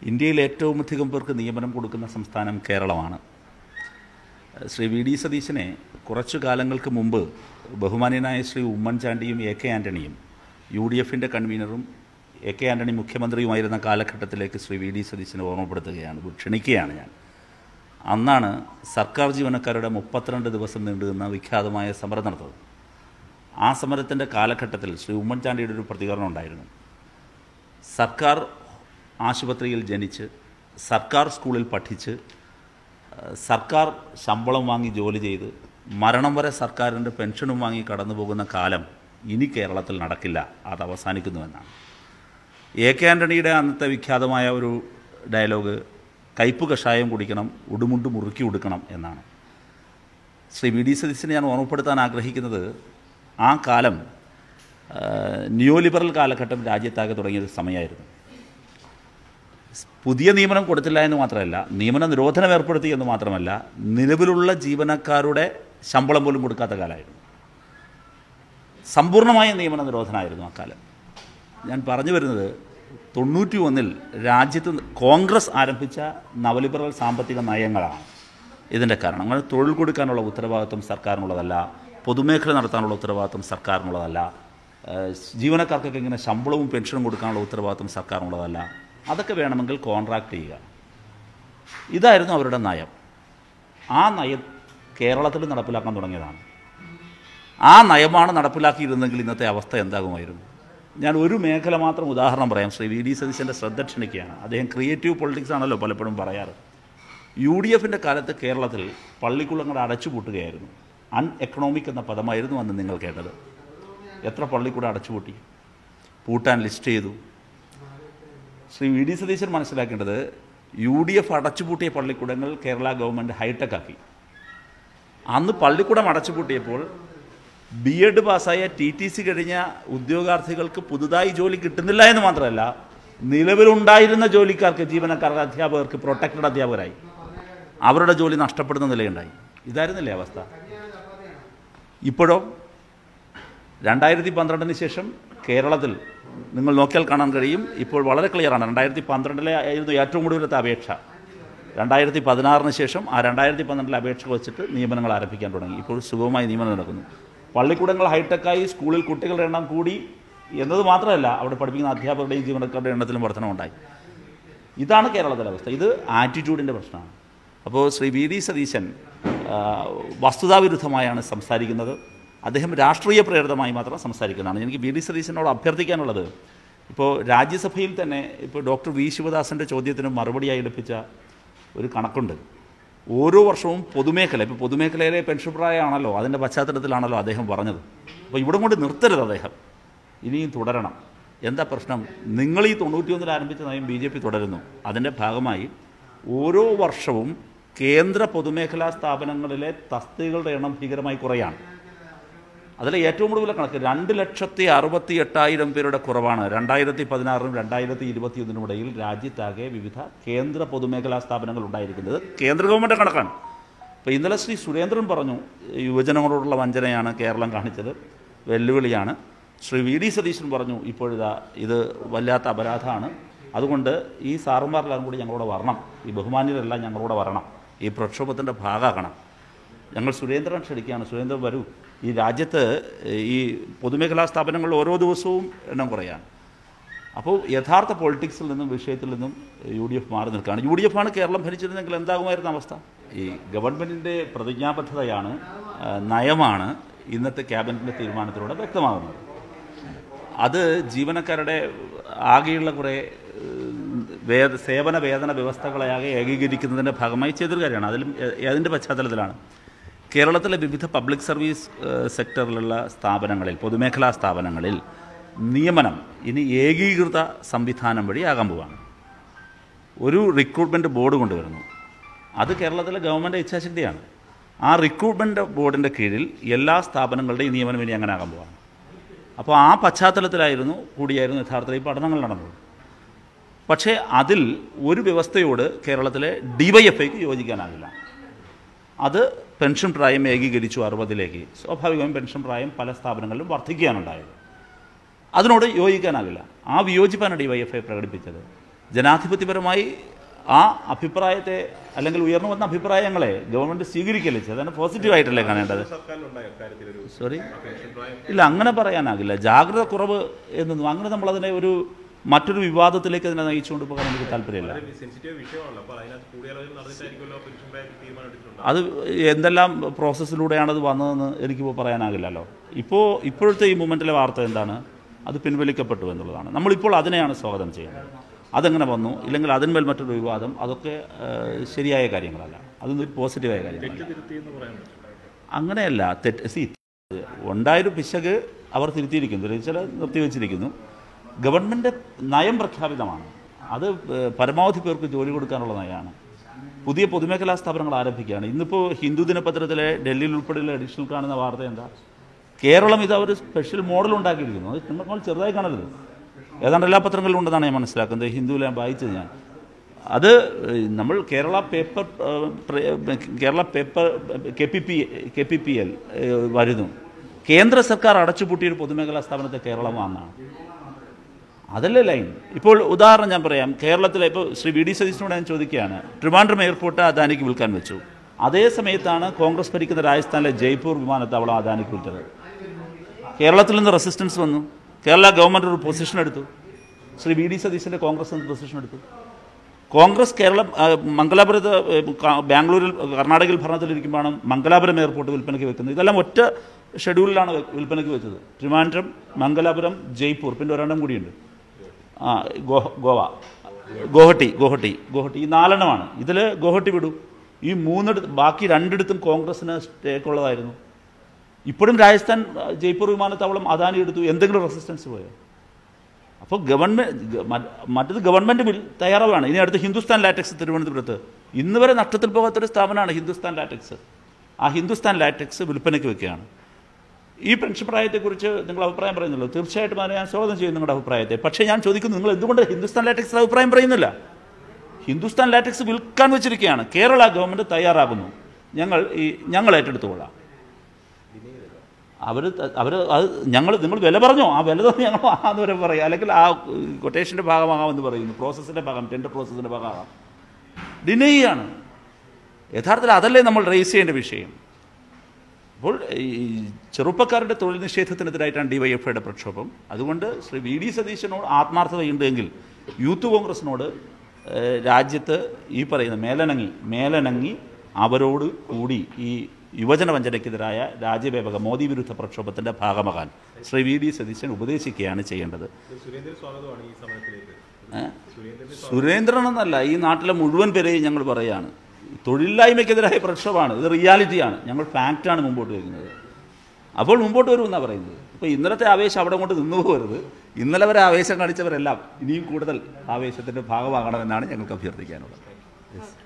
ഇന്ത്യയിൽ ഏറ്റവും അധികം പേർക്ക് നിയമനം കൊടുക്കുന്ന സംസ്ഥാനം കേരളമാണ് ശ്രീ വി ഡി സതീശനെ കുറച്ചു കാലങ്ങൾക്ക് മുമ്പ് ബഹുമാന്യനായ ശ്രീ ഉമ്മൻചാണ്ടിയും എ കെ ആൻ്റണിയും യു ഡി എഫിൻ്റെ കൺവീനറും എ കെ ആൻ്റണി മുഖ്യമന്ത്രിയുമായിരുന്ന കാലഘട്ടത്തിലേക്ക് ശ്രീ വി ഡി സതീശനെ ഓർമ്മപ്പെടുത്തുകയാണ് ക്ഷണിക്കുകയാണ് ഞാൻ അന്നാണ് സർക്കാർ ജീവനക്കാരുടെ മുപ്പത്തിരണ്ട് ദിവസം നീണ്ടുനിന്ന വിഖ്യാതമായ സമരം നടന്നത് ആ സമരത്തിൻ്റെ കാലഘട്ടത്തിൽ ശ്രീ ഉമ്മൻചാണ്ടിയുടെ ഒരു പ്രതികരണം ഉണ്ടായിരുന്നു സർക്കാർ ആശുപത്രിയിൽ ജനിച്ച് സർക്കാർ സ്കൂളിൽ പഠിച്ച് ഏഹ്, സർക്കാർ ശമ്പളം വാങ്ങി ജോലി ചെയ്ത് മരണം വരെ സർക്കാരിൻ്റെ പെൻഷനും വാങ്ങി കടന്നു പോകുന്ന കാലം ഇനി കേരളത്തിൽ നടക്കില്ല അത് അവസാനിക്കുന്നുവെന്നാണ് എ കെ ആൻ്റണിയുടെ അന്നത്തെ വിഖ്യാതമായ ഒരു ഡയലോഗ് കയ്പ് കഷായം കുടിക്കണം ഉടുമുണ്ട് മുറുക്കി ഉടുക്കണം എന്നാണ് ശ്രീ വി ഡി സതീശനെ ഞാൻ ഓർമ്മപ്പെടുത്താൻ ആഗ്രഹിക്കുന്നത് ആ കാലം ആ, നിയോ ലിബറൽ കാലഘട്ടം രാജ്യത്താകെ തുടങ്ങിയ ഒരു സമയമായിരുന്നു പുതിയ നിയമനം കൊടുത്തില്ല എന്ന് മാത്രമല്ല നിയമന നിരോധനം ഏർപ്പെടുത്തി എന്ന് മാത്രമല്ല നിലവിലുള്ള ജീവനക്കാരുടെ ശമ്പളം പോലും കൊടുക്കാത്ത കാലമായിരുന്നു സമ്പൂർണ്ണമായ നിയമന നിരോധനമായിരുന്നു ആ കാലം ഞാൻ പറഞ്ഞു വരുന്നത് തൊണ്ണൂറ്റി ഒന്നിൽ രാജ്യത്ത് കോൺഗ്രസ് ആരംഭിച്ച നവലിബറൽ സാമ്പത്തിക നയങ്ങളാണ് ഇതിൻ്റെ കാരണം അങ്ങനെ തൊഴിൽ കൊടുക്കാനുള്ള ഉത്തരവാദിത്വം സർക്കാരിനുള്ളതല്ല പൊതുമേഖല നടത്താനുള്ള ഉത്തരവാദിത്വം സർക്കാരിനുള്ളതല്ല ഏഹ് ജീവനക്കാർക്കൊക്കെ ഇങ്ങനെ ശമ്പളവും പെൻഷനും കൊടുക്കാനുള്ള ഉത്തരവാദിത്വം സർക്കാരിനുള്ളതല്ല അതൊക്കെ വേണമെങ്കിൽ കോൺട്രാക്ട് ചെയ്യുക ഇതായിരുന്നു അവരുടെ നയം ആ നയം കേരളത്തിൽ നടപ്പിലാക്കാൻ തുടങ്ങിയതാണ് ആ നയമാണ് നടപ്പിലാക്കിയിരുന്നെങ്കിൽ ഇന്നത്തെ അവസ്ഥ എന്താകുമായിരുന്നു ഞാൻ ഒരു മേഖല മാത്രം ഉദാഹരണം പറയാം ശ്രീ വി ഡി സതീശൻ്റെ ശ്രദ്ധ ക്ഷണിക്കുകയാണ് അദ്ദേഹം ക്രിയേറ്റീവ് പൊളിറ്റിക്സ് ആണല്ലോ പലപ്പോഴും പറയാറ് യു ഡി എഫിൻ്റെ കാലത്ത് കേരളത്തിൽ പള്ളിക്കുളങ്ങൾ അടച്ചുപൂട്ടുകയായിരുന്നു അൺ എക്കണോമിക് എന്ന പദമായിരുന്നു അന്ന് നിങ്ങൾ കേട്ടത് എത്ര പള്ളിക്കൂടം അടച്ചുപൂട്ടി പൂട്ടാൻ ലിസ്റ്റ് ചെയ്തു ശ്രീ വി ഡി സതീശൻ മനസ്സിലാക്കേണ്ടത് യു ഡി എഫ് അടച്ചുപൂട്ടിയ പള്ളിക്കൂടങ്ങൾ കേരള ഗവൺമെൻറ് ഹൈടെക് ആക്കി അന്ന് പള്ളിക്കൂടം അടച്ചുപൂട്ടിയപ്പോൾ ബി എഡ് പാസ്സായ ടി ടി സി കഴിഞ്ഞ ഉദ്യോഗാർത്ഥികൾക്ക് പുതുതായി ജോലി കിട്ടുന്നില്ല എന്ന് മാത്രമല്ല നിലവിലുണ്ടായിരുന്ന ജോലിക്കാർക്ക് ജീവനക്കാർക്ക് അധ്യാപകർക്ക് പ്രൊട്ടക്റ്റഡ് അധ്യാപകരായി അവരുടെ ജോലി നഷ്ടപ്പെടുന്ന നിലയുണ്ടായി ഇതായിരുന്നില്ലേ അവസ്ഥ ഇപ്പോഴോ രണ്ടായിരത്തി പന്ത്രണ്ടിന് ശേഷം കേരളത്തിൽ നിങ്ങൾ നോക്കിയാൽ കാണാൻ കഴിയും ഇപ്പോൾ വളരെ ക്ലിയറാണ് രണ്ടായിരത്തി പന്ത്രണ്ടിലെ ആയിരുന്നു ഏറ്റവും കൂടുതലത്തെ അപേക്ഷ രണ്ടായിരത്തി പതിനാറിന് ശേഷം ആ രണ്ടായിരത്തി പന്ത്രണ്ടിലെ അപേക്ഷ വെച്ചിട്ട് നിയമനങ്ങൾ ആരംഭിക്കാൻ തുടങ്ങി ഇപ്പോൾ സുഗമമായി നിയമനം നടക്കുന്നു പള്ളിക്കൂടങ്ങൾ ഹൈടെക്കായി സ്കൂളിൽ കുട്ടികളുടെ എണ്ണം കൂടി എന്നത് മാത്രമല്ല അവിടെ പഠിപ്പിക്കുന്ന അധ്യാപകരുടെയും ജീവനക്കാരുടെ എണ്ണത്തിലും വർധനമുണ്ടായി ഇതാണ് കേരളത്തിലെ അവസ്ഥ ഇത് ആറ്റിറ്റ്യൂഡിൻ്റെ പ്രശ്നമാണ് അപ്പോൾ ശ്രീ വി ഡി സതീശൻ ആ, വസ്തുതാവിരുദ്ധമായാണ് സംസാരിക്കുന്നത് അദ്ദേഹം രാഷ്ട്രീയ പ്രേരിതമായി മാത്രം സംസാരിക്കുന്നതാണ് എനിക്ക് വി ഡി സതീശനോട് അഭ്യർത്ഥിക്കാനുള്ളത് ഇപ്പോൾ രാജ്യസഭയിൽ തന്നെ ഇപ്പോൾ ഡോക്ടർ വി ശിവദാസൻ്റെ ചോദ്യത്തിന് മറുപടിയായി ലഭിച്ച ഒരു കണക്കുണ്ട് ഓരോ വർഷവും പൊതുമേഖല ഇപ്പോൾ പൊതുമേഖലയിലെ പെൻഷൻ പ്രായമാണല്ലോ അതിൻ്റെ പശ്ചാത്തലത്തിലാണല്ലോ അദ്ദേഹം പറഞ്ഞത് അപ്പോൾ ഇവിടെ കൊണ്ട് നിർത്തരുത് അദ്ദേഹം ഇനിയും തുടരണം എന്താ പ്രശ്നം നിങ്ങൾ ഈ തൊണ്ണൂറ്റിയൊന്നിൽ ആരംഭിച്ച നയം ബി ജെ പി തുടരുന്നു അതിൻ്റെ ഭാഗമായി ഓരോ വർഷവും കേന്ദ്ര പൊതുമേഖലാ സ്ഥാപനങ്ങളിലെ തസ്തികകളുടെ എണ്ണം ഭീകരമായി കുറയാണ് അതിലെ ഏറ്റവും കൂടുതൽ കണക്ക് രണ്ട് ലക്ഷത്തി അറുപത്തി എട്ടായിരം പേരുടെ കുറവാണ് രണ്ടായിരത്തി പതിനാറിനും രണ്ടായിരത്തി ഇരുപത്തിയൊന്നിനും ഇടയിൽ രാജ്യത്താകെ വിവിധ കേന്ദ്ര പൊതുമേഖലാ സ്ഥാപനങ്ങൾ ഉണ്ടായിരിക്കുന്നത് കേന്ദ്ര ഗവൺമെൻറ് കണക്കാണ് അപ്പോൾ ഇന്നലെ ശ്രീ സുരേന്ദ്രൻ പറഞ്ഞു യുവജനങ്ങളോടുള്ള വഞ്ചനയാണ് കേരളം കാണിച്ചത് വെല്ലുവിളിയാണ് ശ്രീ വി ഡി സതീശൻ പറഞ്ഞു ഇപ്പോഴിതാ ഇത് വല്ലാത്ത അപരാധമാണ് അതുകൊണ്ട് ഈ സാറുമാരെല്ലാം കൂടി ഞങ്ങളോട് വരണം ഈ ബഹുമാന്യരെല്ലാം ഞങ്ങളോട് വരണം ഈ പ്രക്ഷോഭത്തിൻ്റെ ഭാഗമാകണം ഞങ്ങൾ സുരേന്ദ്രൻ ക്ഷണിക്കുകയാണ് സുരേന്ദ്രൻ വരൂ ഈ രാജ്യത്ത് ഈ പൊതുമേഖലാ സ്ഥാപനങ്ങളിൽ ഓരോ ദിവസവും എണ്ണം കുറയാണ് അപ്പോൾ യഥാർത്ഥ പൊളിറ്റിക്സിൽ നിന്നും വിഷയത്തിൽ നിന്നും യു ഡി എഫ് മാറി നിൽക്കുകയാണ് യു ഡി എഫ് ആണ് കേരളം ഭരിച്ചിരുന്നെങ്കിൽ എന്താകുമായിരുന്ന അവസ്ഥ ഈ ഗവൺമെൻറ്റിൻ്റെ പ്രതിജ്ഞാബദ്ധതയാണ് ആ, നയമാണ് ഇന്നത്തെ ക്യാബിനറ്റിൻ്റെ തീരുമാനത്തിലൂടെ വ്യക്തമാകുന്നത് അത് ജീവനക്കാരുടെ ആകെയുള്ള കുറേ ഏഹ്, വേദ സേവന വേതന വ്യവസ്ഥകളെയാകെ ഏകീകരിക്കുന്നതിൻ്റെ ഭാഗമായി ചെയ്തൊരു കാര്യമാണ് അതിലും എ- അതിൻ്റെ പശ്ചാത്തലത്തിലാണ് കേരളത്തിലെ വിവിധ പബ്ലിക് സർവീസ് ഏഹ്, സെക്ടറിലുള്ള സ്ഥാപനങ്ങളിൽ പൊതുമേഖലാ സ്ഥാപനങ്ങളിൽ നിയമനം ഇനി ഏകീകൃത സംവിധാനം വഴി ആകാൻ പോവുകയാണ് ഒരു റിക്രൂട്ട്മെൻറ്റ് ബോർഡ് കൊണ്ടുവരുന്നു അത് കേരളത്തിലെ ഗവൺമെൻറ് ഇച്ഛാശക്തിയാണ് ആ റിക്രൂട്ട്മെൻറ്റ് ബോർഡിൻ്റെ കീഴിൽ എല്ലാ സ്ഥാപനങ്ങളുടെയും നിയമനം ഇനി അങ്ങനെ ആകാൻ പോവാണ് അപ്പോൾ ആ പശ്ചാത്തലത്തിലായിരുന്നു കൂടിയായിരുന്നു യഥാർത്ഥത്തിൽ ഈ പഠനങ്ങൾ നടന്നത് പക്ഷേ അതിൽ ഒരു വ്യവസ്ഥയോട് കേരളത്തിലെ ഡിവൈഎഫ്ഐക്ക് യോജിക്കാനാകില്ല അത് പെൻഷൻ പ്രായം ഏകീകരിച്ചു അറുപതിലേക്ക് സ്വാഭാവികമായും പെൻഷൻ പ്രായം പല സ്ഥാപനങ്ങളിലും വർദ്ധിക്കുകയാണുണ്ടായത് അതിനോട് യോജിക്കാനാകില്ല ആ വിയോജിപ്പാണ് ഡിവൈഎഫ്ഐ പ്രകടിപ്പിച്ചത് ജനാധിപത്യപരമായി ആ അഭിപ്രായത്തെ അല്ലെങ്കിൽ ഉയർന്നു വന്ന അഭിപ്രായങ്ങളെ ഗവൺമെൻറ് സ്വീകരിക്കല്ലേ ചെയ്തത് അതിനെ പോസിറ്റീവായിട്ടല്ലേ കാണേണ്ടത് സർക്കാരിനുണ്ടായോ കാര്യത്തിലൊരു സോറി പെൻഷൻ പ്രായം ഇല്ല അങ്ങനെ പറയാനാകില്ല ജാഗ്രത കുറവ് എന്നൊന്നും അങ്ങനെ നമ്മളതിനെ ഒരു മറ്റൊരു വിവാദത്തിലേക്ക് അതിനെ നയിച്ചുകൊണ്ട് പോകാൻ എനിക്ക് താല്പര്യമില്ല സെൻസിറ്റീവ് വിഷയമാണല്ലോ അപ്പോൾ അതിനകത്ത് കൂടിയാലോചന നടന്നിട്ടായിരിക്കുമല്ലോ പെൻഷൻ പ്രായത്തിൽ തീരുമാനം എടുത്തിട്ടുണ്ട് അത് എന്തെല്ലാം പ്രോസസ്സിലൂടെയാണ് അത് വന്നതെന്ന് എനിക്കിപ്പോൾ പറയാനാകില്ലല്ലോ ഇപ്പോൾ ഇപ്പോഴത്തെ ഈ മൂമെൻറ്റിലെ വാർത്ത എന്താണ് അത് പിൻവലിക്കപ്പെട്ടു എന്നുള്ളതാണ് നമ്മളിപ്പോൾ അതിനെയാണ് സ്വാഗതം ചെയ്യുന്നത് അതെങ്ങനെ വന്നു ഇല്ലെങ്കിൽ അതിന്മേൽ മറ്റൊരു വിവാദം അതൊക്കെ ഏഹ്, ശരിയായ കാര്യങ്ങളല്ല അതൊന്നും പോസിറ്റീവായ കാര്യങ്ങളല്ല തിരുത്തി എന്ന് പറയാൻ പറ്റും അങ്ങനെയല്ല തെറ്റ് സി ഉണ്ടായൊരു പിശക് അവർ തിരുത്തിയിരിക്കുന്നു തിരിച്ചാൽ നിർത്തിവെച്ചിരിക്കുന്നു ഗവൺമെൻറ് നയം പ്രഖ്യാപിതമാണ് അത് ഏഹ്, പരമാവധി പേർക്ക് ജോലി കൊടുക്കാനുള്ള നയമാണ് പുതിയ പൊതുമേഖലാ സ്ഥാപനങ്ങൾ ആരംഭിക്കുകയാണ് ഇന്നിപ്പോൾ ഹിന്ദു ദിനപത്രത്തിലെ ഡൽഹിയിൽ ഉൾപ്പെടെയുള്ള എഡിഷനിൽ കാണുന്ന വാർത്ത എന്താ കേരളം ഇത് ഒരു സ്പെഷ്യൽ മോഡൽ ഉണ്ടാക്കിയിരിക്കുന്നു അത് നമ്മൾ ചെറുതായി കാണരുത് ഏതാണ്ട് എല്ലാ പത്രങ്ങളിലും ഉണ്ടെന്നാണ് ഞാൻ മനസ്സിലാക്കുന്നത് ഹിന്ദുവിൽ ഞാൻ വായിച്ചത് ഞാൻ അത് ഏഹ്, നമ്മൾ കേരള പേപ്പർ ഏഹ്, പ്ര- Kerala paper K P P K P P L ഏഹ്, വരുന്നു കേന്ദ്ര സർക്കാർ അടച്ചുപൂട്ടിയ ഒരു പൊതുമേഖലാ സ്ഥാപനത്തെ കേരളം വാങ്ങാണ് അതല്ലേ ലൈൻ ഇപ്പോൾ ഉദാഹരണം ഞാൻ പറയാം കേരളത്തിലെ ഇപ്പോൾ ശ്രീ വി ഡി സതീശനോട് ഞാൻ ചോദിക്കുകയാണ് ട്രിവാൻഡ്രം എയർപോർട്ട് അദാനിക്ക് വിൽക്കാൻ വെച്ചു അതേ സമയത്താണ് കോൺഗ്രസ് ഭരിക്കുന്ന രാജസ്ഥാനിലെ ജയ്പൂർ വിമാനത്താവളം അദാനിക്ക് വിറ്റത് കേരളത്തിൽ നിന്ന് റെസിസ്റ്റൻസ് വന്നു കേരള ഗവൺമെൻറ് ഒരു പൊസിഷൻ എടുത്തു ശ്രീ വി ഡി സതീശൻ്റെ കോൺഗ്രസ് നിന്ന് പൊസിഷൻ എടുത്തു കോൺഗ്രസ് കേരളം ആ, മംഗലാപുരത്ത് ഏ, ക- ബാംഗ്ലൂരിൽ കർണാടകയിൽ ഭരണത്തിലിരിക്കുമ്പോഴാണ് മംഗലാപുരം എയർപോർട്ട് വിൽപ്പനയ്ക്ക് വെക്കുന്നത് ഇതെല്ലാം ഒറ്റ ഷെഡ്യൂളിലാണ് വെ- വിൽപ്പനയ്ക്ക് വെച്ചത് ട്രിവാൻഡ്രം മംഗലാപുരം ജയ്പൂർ പിന്നെ ഒരെണ്ണം കൂടിയുണ്ട് ആ ഗോ ഗോവ ഗോഹട്ടി ഗോഹട്ടി ഗോഹട്ടി ഈ നാലെണ്ണമാണ് ഇതിൽ ഗോഹട്ടി വിടൂ ഈ മൂന്നിടത്ത് ബാക്കി രണ്ടിടത്തും കോൺഗ്രസിന് സ്റ്റേക്ക് ഉള്ളതായിരുന്നു ഇപ്പോഴും രാജസ്ഥാൻ ആ, ജയ്പൂർ വിമാനത്താവളം അദാനി എടുത്തു എന്തെങ്കിലും റെസിസ്റ്റൻസ് പോയോ അപ്പോൾ ഗവൺമെൻറ് മറ്റത് ഗവൺമെൻറ് ബിൽ തയ്യാറാവാണ് ഇനി അടുത്ത് ഹിന്ദുസ്ഥാൻ ലാറ്റക്സ് തിരുവനന്തപുരത്ത് ഇന്ന് വരെ നഷ്ടത്തിൽ പോകാത്തൊരു സ്ഥാപനമാണ് ഹിന്ദുസ്ഥാൻ ലാറ്റക്സ് ആ ഹിന്ദുസ്ഥാൻ ലാറ്റക്സ് വിൽപ്പനയ്ക്ക് വെക്കുകയാണ് ഈ പെൻഷൻ പ്രായത്തെക്കുറിച്ച് നിങ്ങൾ അഭിപ്രായം പറയുന്നല്ലോ തീർച്ചയായിട്ടും അതിനെ ഞാൻ സ്വാഗതം ചെയ്യും നിങ്ങളുടെ അഭിപ്രായത്തെ പക്ഷേ ഞാൻ ചോദിക്കുന്നു നിങ്ങൾ എന്തുകൊണ്ട് ഹിന്ദുസ്ഥാൻ ലാറ്റക്സ് അഭിപ്രായം പറയുന്നില്ല ഹിന്ദുസ്ഥാൻ ലാറ്റക്സ് വിൽക്കാൻ വെച്ചിരിക്കുകയാണ് കേരള ഗവൺമെൻറ് തയ്യാറാകുന്നു ഞങ്ങൾ ഈ ഞങ്ങൾ ഏറ്റെടുത്തുകൊള്ളാം അവർ അവർ അത് ഞങ്ങൾ നിങ്ങൾ വില പറഞ്ഞോ ആ വില തന്നെ ഞങ്ങൾ ആന്ന് വരെ പറയും അല്ലെങ്കിൽ ആ കൊട്ടേഷൻ്റെ ഭാഗമാകാമെന്ന് പറയുന്നു പ്രോസസ്സിൻ്റെ ഭാഗം ടെൻഡർ പ്രോസസ്സിൻ്റെ ഭാഗമാകാം ഡിനൈ ആണ് യഥാർത്ഥത്തിൽ അതല്ലേ നമ്മൾ റേസ് ചെയ്യേണ്ട വിഷയം അപ്പോൾ ഈ ചെറുപ്പക്കാരുടെ തൊഴിൽ നിഷേധത്തിനെതിരായിട്ടാണ് ഡിവൈഎഫ്ഐയുടെ പ്രക്ഷോഭം അതുകൊണ്ട് ശ്രീ വി ഡി സതീശനോട് ആത്മാർത്ഥതയുണ്ടെങ്കിൽ യൂത്ത് കോൺഗ്രസിനോട് ഏഹ്, രാജ്യത്ത് ഈ പറയുന്ന മേലനങ്ങി മേലനങ്ങി അവരോട് കൂടി ഈ യുവജന വഞ്ചനയ്ക്കെതിരായ രാജ്യവ്യാപക മോദി വിരുദ്ധ പ്രക്ഷോഭത്തിൻ്റെ ഭാഗമാകാൻ ശ്രീ വി ഡി സതീശൻ ഉപദേശിക്കുകയാണ് ചെയ്യേണ്ടത് സുരേന്ദ്രൻ സ്വാഗതമാണ് ഈ സമരത്തിലേക്ക് ഏഹ്? സുരേന്ദ്രൻ സുരേന്ദ്രൻ എന്നല്ല ഈ നാട്ടിലെ മുഴുവൻ പേരെയും ഞങ്ങൾ പറയുകയാണ് തൊഴിലില്ലായ്മയ്ക്കെതിരായ പ്രക്ഷോഭമാണ് ഇത് റിയാലിറ്റിയാണ് ഞങ്ങൾ ഫാക്റ്റാണ് മുമ്പോട്ട് വയ്ക്കുന്നത് അപ്പോൾ മുമ്പോട്ട് വരുമെന്നാണ് പറയുന്നത് ഇപ്പോൾ ഇന്നലത്തെ ആവേശം അവിടെ കൊണ്ട് നിന്നു പോകരുത് ഇന്നലെ വരെ ആവേശം കാണിച്ചവരെല്ലാം ഇനിയും കൂടുതൽ ആവേശത്തിൻ്റെ ഭാഗമാകണമെന്നാണ് ഞങ്ങൾക്ക് അഭ്യർത്ഥിക്കാനുള്ളത്